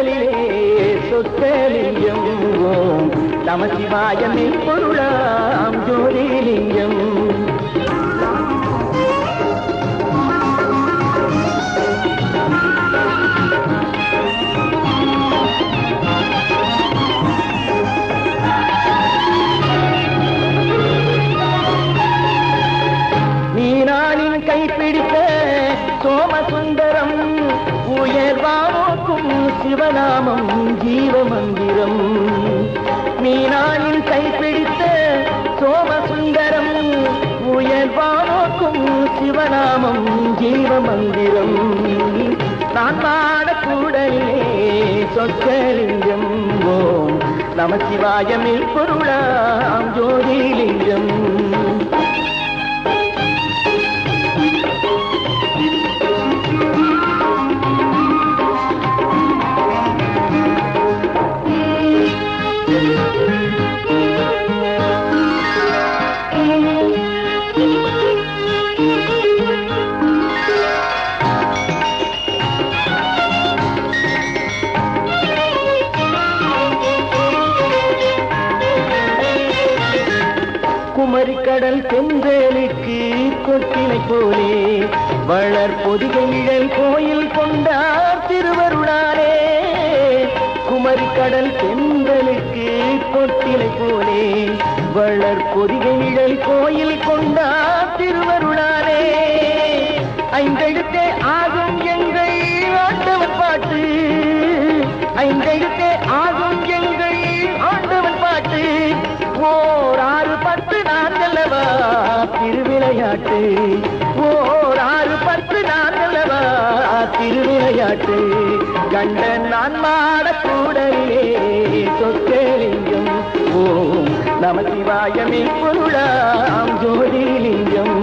கூடலிலே சொத்தலிங்கம் ஓம் நமசிவாயமே பொருளாம் ஜோதிலிங்கம் மீனானின் கைப்பிடித்த சோமசுந்தரம் உயர்வானோக்கும் சிவநாமம் ஜீவமந்திரம் மீனானின் கைப்பிடித்த சோமசுந்தரம் உயர்வானோக்கும் சிவநாமம் ஜீவமந்திரம் நான் பாடக்கூடலே சொற்கலிங்கம் ஓம் நமசிவாயமே பொருளாம் ஜோதிலிங்கம் குமரிக்கடல் தென்றலுக்கு கொட்டினை போலே வளர் பொதிகை நிழல் கோயில் கொண்டார் திருவருளாலே குமரிக்கடல் தென்றலுக்கு கொட்டினை போலே வளர் பொதிகை நிழல் கோயில் கொண்டார் திருவருளாலே ஐந்தெழுத்தே ஆகும் எங்கள் ஆண்டவன் பாட்டு ஐந்தெழுத்தே ஆகும் எங்கள் ஆண்டவன் பாட்டு ஓர் ஆறு பத்து நான்கல்லவா திருவிளையாட்டு ஓர் ஆறு பத்து நான்கல்லவா திருவிளையாட்டு கண்டன் நான் மாடக்கூடலே சொற்கலிங்கம் ஓம் நமசிவாயமே பொருளாம் ஜோதிலிங்கம்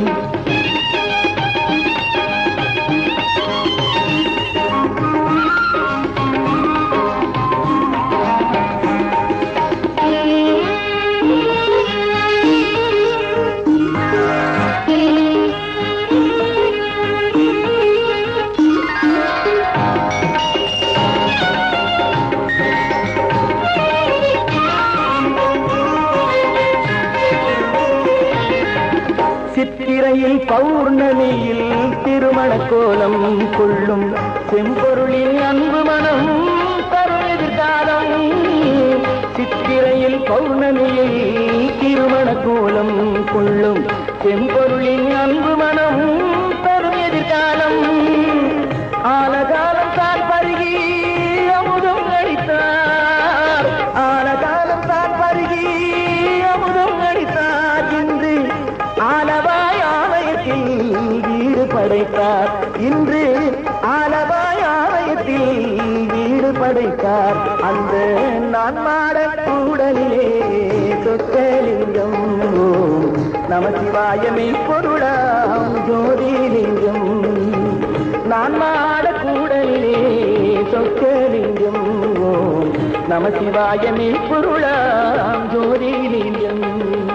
சித்திரையில் பௌர்ணமியில் திருமண கோலம் கொள்ளும் செம்பொருளில் அன்பு மனம் தரும் எதிர்காலம் சித்திரையில் பௌர்ணமியில் திருமண கோலம் கொள்ளும் செம்பொருளின் அன்பு மனம் தரும் எதிர்காலம் ஆலகாலம் தான் பருகி அமுதம் அளித்தார் ஆலகாலம் தான் பருகி அமுதம் அளித்தார் இன்று ஆலவாய் ஆலயத்தில் வீடு படைத்தார் இன்று ஆலவாய் ஆலயத்தில் வீடு படைத்தார் அந்த நான் மாட கூடலிலே சொத்தலிங்கம் ஓம் நமசிவாயமே பொருளாம் ஜோதிலிங்கம் நான் மாட கூடலிலே சொக்கலிங்கம் ஓம் நமசிவாயமே பொருளாம் ஜோதிலிங்கம்